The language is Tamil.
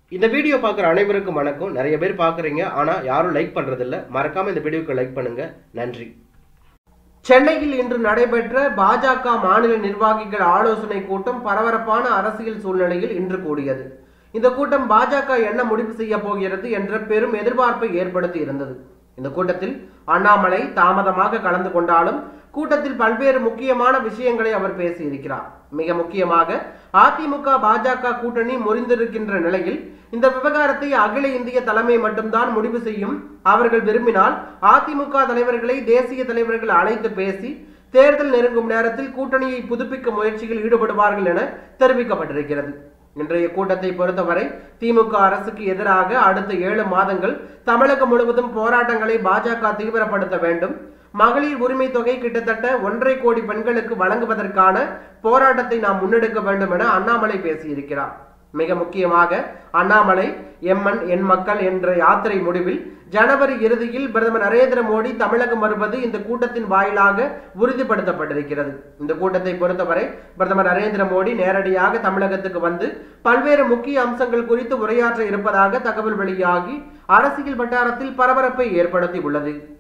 இந்த வீடியோ பார்க்குற அனைவருக்கும் வணக்கம் நிறைய பேர் பார்க்குறீங்க ஆனால் யாரும் லைக் பண்ணுறதில்ல மறக்காமல் இந்த வீடியோக்கு லைக் பண்ணுங்க நன்றி சென்னையில் இன்று நடைபெற்ற பாஜக மாநில நிர்வாகிகள் ஆலோசனை கூட்டம் பரபரப்பான அரசியல் சூழ்நிலையில் இன்று கூடியது இந்த கூட்டம் பாஜக என்ன முடிவு செய்ய போகிறது என்ற பெரும் எதிர்பார்ப்பை ஏற்படுத்தி இருந்தது இந்த கூட்டத்தில் அண்ணாமலை தாமதமாக கலந்து கொண்டாலும் கூட்டத்தில் பல்வேறு முக்கியமான விஷயங்களை அவர் பேசியிருக்கிறார் மிக முக்கியமாக அதிமுக பாஜக கூட்டணி முறிந்திருக்கின்ற நிலையில் இந்த விவகாரத்தை அகில இந்திய தலைமை மட்டும்தான் முடிவு செய்யும் அவர்கள் விரும்பினால் அதிமுக தலைவர்களை தேசிய தலைவர்கள் அழைத்து பேசி தேர்தல் நெருங்கும் நேரத்தில் கூட்டணியை புதுப்பிக்கும் முயற்சியில் ஈடுபடுவார்கள் என தெரிவிக்கப்பட்டிருக்கிறது இன்றைய கூட்டத்தை பொறுத்தவரை திமுக அரசுக்கு எதிராக அடுத்த ஏழு மாதங்கள் தமிழகம் முழுவதும் போராட்டங்களை பாஜக தீவிரப்படுத்த வேண்டும் மகளிர் உரிமை தொகை கிட்டத்தட்ட ஒன்றரை கோடி பெண்களுக்கு வழங்குவதற்கான போராட்டத்தை நாம் முன்னெடுக்க வேண்டும் என அண்ணாமலை பேசியிருக்கிறார் மிக முக்கியமாக அண்ணாமலை எம்என் என் மக்கள் என்ற யாத்திரை முடிவில் ஜனவரி இறுதியில் பிரதமர் நரேந்திர மோடி தமிழகம் வருவது இந்த கூட்டத்தின் வாயிலாக உறுதிப்படுத்தப்பட்டிருக்கிறது இந்த கூட்டத்தை பொறுத்தவரை பிரதமர் நரேந்திர மோடி நேரடியாக தமிழகத்துக்கு வந்து பல்வேறு முக்கிய அம்சங்கள் குறித்து உரையாற்ற இருப்பதாக தகவல் வெளியாகி அரசியல் வட்டாரத்தில் பரபரப்பை ஏற்படுத்தி உள்ளது